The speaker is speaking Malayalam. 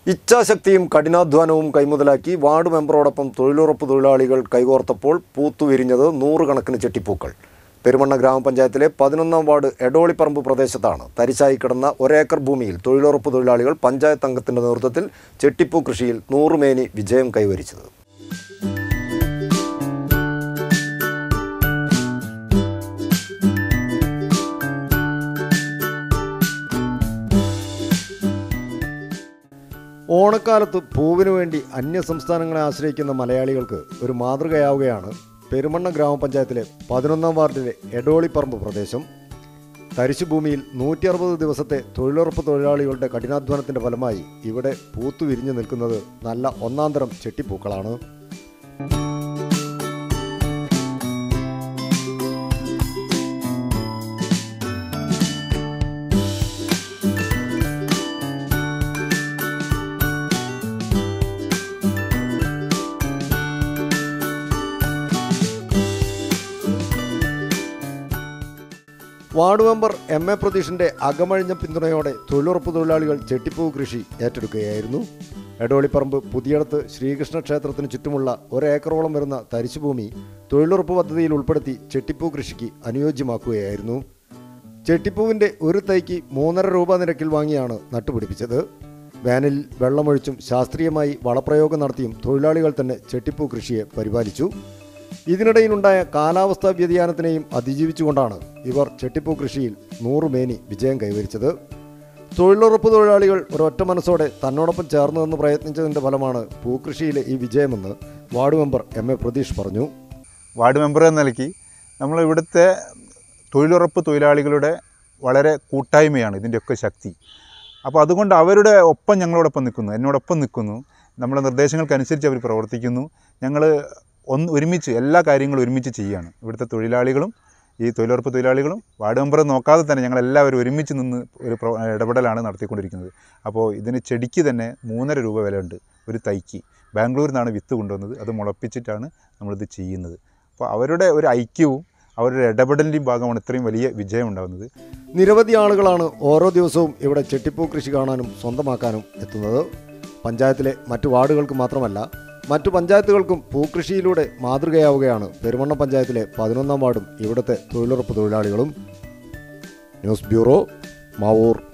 ഇച്ഛാശക്തിയും കഠിനാധ്വാനവും കൈമുതലാക്കി വാർഡ് മെമ്പറോടൊപ്പം തൊഴിലുറപ്പ് തൊഴിലാളികൾ കൈകോർത്തപ്പോൾ പൂത്തുവിരിഞ്ഞത് നൂറുകണക്കിന് ചെട്ടിപ്പൂക്കൾ പെരുമണ്ണ ഗ്രാമപഞ്ചായത്തിലെ പതിനൊന്നാം വാർഡ് എടോളിപ്പറമ്പ് പ്രദേശത്താണ് തരിശായി കിടന്ന ഒരേക്കർ ഭൂമിയിൽ തൊഴിലുറപ്പ് തൊഴിലാളികൾ പഞ്ചായത്ത് അംഗത്തിന്റെ നേതൃത്വത്തിൽ ചെട്ടിപ്പൂ കൃഷിയിൽ നൂറുമേനി വിജയം കൈവരിച്ചത് ഓണക്കാലത്ത് പൂവിനു വേണ്ടി അന്യ സംസ്ഥാനങ്ങളെ ആശ്രയിക്കുന്ന മലയാളികൾക്ക് ഒരു മാതൃകയാവുകയാണ് പെരുമണ്ണ ഗ്രാമപഞ്ചായത്തിലെ പതിനൊന്നാം വാർഡിലെ എടോളിപ്പറമ്പ് പ്രദേശം തരിശുഭൂമിയിൽ നൂറ്റി അറുപത് ദിവസത്തെ തൊഴിലുറപ്പ് തൊഴിലാളികളുടെ കഠിനാധ്വാനത്തിന്റെ ഫലമായി ഇവിടെ പൂത്തു വിരിഞ്ഞു നിൽക്കുന്നത് നല്ല ഒന്നാന്തരം ചെട്ടിപ്പൂക്കളാണ് വാർഡ് മെമ്പർ എം എ പ്രതീഷിന്റെ അകമഴിഞ്ഞ പിന്തുണയോടെ തൊഴിലുറപ്പ് തൊഴിലാളികൾ ചെട്ടിപ്പൂ കൃഷി ഏറ്റെടുക്കുകയായിരുന്നു എടോളിപ്പറമ്പ് പുതിയടത്ത് ശ്രീകൃഷ്ണ ക്ഷേത്രത്തിന് ചുറ്റുമുള്ള ഒരേക്കറോളം വരുന്ന തരിശുഭൂമി തൊഴിലുറപ്പ് പദ്ധതിയിൽ ഉൾപ്പെടുത്തി ചെട്ടിപ്പൂ കൃഷിക്ക് അനുയോജ്യമാക്കുകയായിരുന്നു ചെട്ടിപ്പൂവിന്റെ ഒരു തൈക്ക് മൂന്നര രൂപ നിരക്കിൽ വാങ്ങിയാണ് നട്ടുപിടിപ്പിച്ചത് വേനലിൽ വെള്ളമൊഴിച്ചും ശാസ്ത്രീയമായി വളപ്രയോഗം നടത്തിയും തൊഴിലാളികൾ തന്നെ ചെട്ടിപ്പൂ കൃഷിയെ പരിപാലിച്ചു ഇതിനിടയിലുണ്ടായ കാലാവസ്ഥാ വ്യതിയാനത്തിനെയും അതിജീവിച്ചുകൊണ്ടാണ് ഇവർ ചെട്ടിപ്പൂ കൃഷിയിൽ നൂറുമേനി വിജയം കൈവരിച്ചത് തൊഴിലുറപ്പ് തൊഴിലാളികൾ ഒരൊറ്റ മനസ്സോടെ തന്നോടൊപ്പം ചേർന്ന് നിന്ന് പ്രയത്നിച്ചതിൻ്റെ ഫലമാണ് പൂക്കൃഷിയിലെ ഈ വിജയമെന്ന് ward member M A Prathish പറഞ്ഞു വാർഡ് മെമ്പർ എന്ന നിലയ്ക്ക് നമ്മൾ ഇവിടുത്തെ തൊഴിലുറപ്പ് തൊഴിലാളികളുടെ വളരെ കൂട്ടായ്മയാണ് ഇതിൻ്റെയൊക്കെ ശക്തി അപ്പോൾ അതുകൊണ്ട് അവരുടെ ഒപ്പം ഞങ്ങളോടൊപ്പം നിൽക്കുന്നു എന്നോടൊപ്പം നിൽക്കുന്നു നമ്മുടെ നിർദ്ദേശങ്ങൾക്കനുസരിച്ച് അവർ പ്രവർത്തിക്കുന്നു ഞങ്ങൾ ഒന്ന് ഒരുമിച്ച് എല്ലാ കാര്യങ്ങളും ഒരുമിച്ച് ചെയ്യുകയാണ് ഇവിടുത്തെ തൊഴിലാളികളും ഈ തൊഴിലുറപ്പ് തൊഴിലാളികളും വാർഡ് മെമ്പറെ നോക്കാതെ തന്നെ ഞങ്ങൾ എല്ലാവരും ഒരുമിച്ച് നിന്ന് ഒരു പ്ര- ഇടപെടലാണ് നടത്തിക്കൊണ്ടിരിക്കുന്നത് അപ്പോൾ ഇതിന് ചെടിക്ക് തന്നെ മൂന്നര രൂപ വിലയുണ്ട് ഒരു തൈക്ക് ബാംഗ്ലൂരിൽ നിന്നാണ് വിത്ത് കൊണ്ടുവന്നത് അത് മുളപ്പിച്ചിട്ടാണ് നമ്മളിത് ചെയ്യുന്നത് അപ്പോൾ അവരുടെ ഒരു ഐക്യവും അവരുടെ ഇടപെടലിൻ്റെയും ഭാഗമാണ് ഇത്രയും വലിയ വിജയം ഉണ്ടാകുന്നത് നിരവധി ആളുകളാണ് ഓരോ ദിവസവും ഇവിടെ ചെട്ടിപ്പൂ കൃഷി കാണാനും സ്വന്തമാക്കാനും എത്തുന്നത് പഞ്ചായത്തിലെ മറ്റു വാർഡുകൾക്ക് മാത്രമല്ല മറ്റു പഞ്ചായത്തുകൾക്കും പൂക്കൃഷിയിലൂടെ മാതൃകയാവുകയാണ് പെരുമണ്ണ പഞ്ചായത്തിലെ പതിനൊന്നാം വാർഡും ഇവിടുത്തെ തൊഴിലുറപ്പ് തൊഴിലാളികളും ന്യൂസ് ബ്യൂറോ മാവൂർ